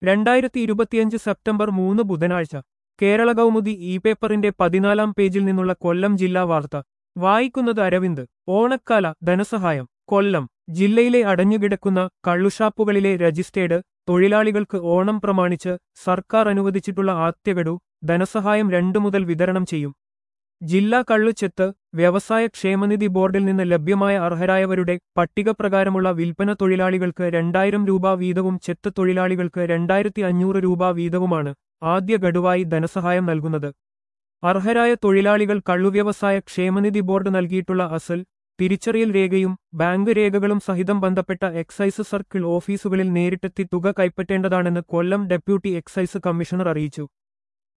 രണ്ടായിരത്തി ഇരുപത്തിയഞ്ച് സെപ്റ്റംബർ മൂന്ന് ബുധനാഴ്ച കേരള കൗമുദി ഇ പേപ്പറിന്റെ പതിനാലാം പേജിൽ നിന്നുള്ള കൊല്ലം ജില്ലാ വാർത്ത വായിക്കുന്നത് അരവിന്ദ് ഓണക്കാല ധനസഹായം കൊല്ലം ജില്ലയിലെ അടഞ്ഞുകിടക്കുന്ന കള്ളുഷാപ്പുകളിലെ രജിസ്റ്റേർഡ് തൊഴിലാളികൾക്ക് ഓണം പ്രമാണിച്ച് സർക്കാർ അനുവദിച്ചിട്ടുള്ള ആദ്യഗഡു ധനസഹായം രണ്ടു മുതൽ വിതരണം ചെയ്യും ജില്ലാ കള്ളുചെത്ത് വ്യവസായ ക്ഷേമനിധി ബോർഡിൽ നിന്ന് ലഭ്യമായ അർഹരായവരുടെ പട്ടിക പ്രകാരമുള്ള വിൽപ്പന തൊഴിലാളികൾക്ക് രണ്ടായിരം രൂപ വീതവും ചെത്ത് തൊഴിലാളികൾക്ക് രണ്ടായിരത്തി അഞ്ഞൂറ് രൂപ വീതവുമാണ് ആദ്യ ഗഡുവായി ധനസഹായം നൽകുന്നത് അർഹരായ തൊഴിലാളികൾ കള്ളുവ്യവസായ ക്ഷേമനിധി ബോർഡ് നൽകിയിട്ടുള്ള അസൽ തിരിച്ചറിയൽ രേഖയും ബാങ്ക് രേഖകളും സഹിതം ബന്ധപ്പെട്ട എക്സൈസ് സർക്കിൾ ഓഫീസുകളിൽ നേരിട്ടെത്തി തുക കൈപ്പറ്റേണ്ടതാണെന്ന് കൊല്ലം ഡെപ്യൂട്ടി എക്സൈസ് കമ്മീഷണർ അറിയിച്ചു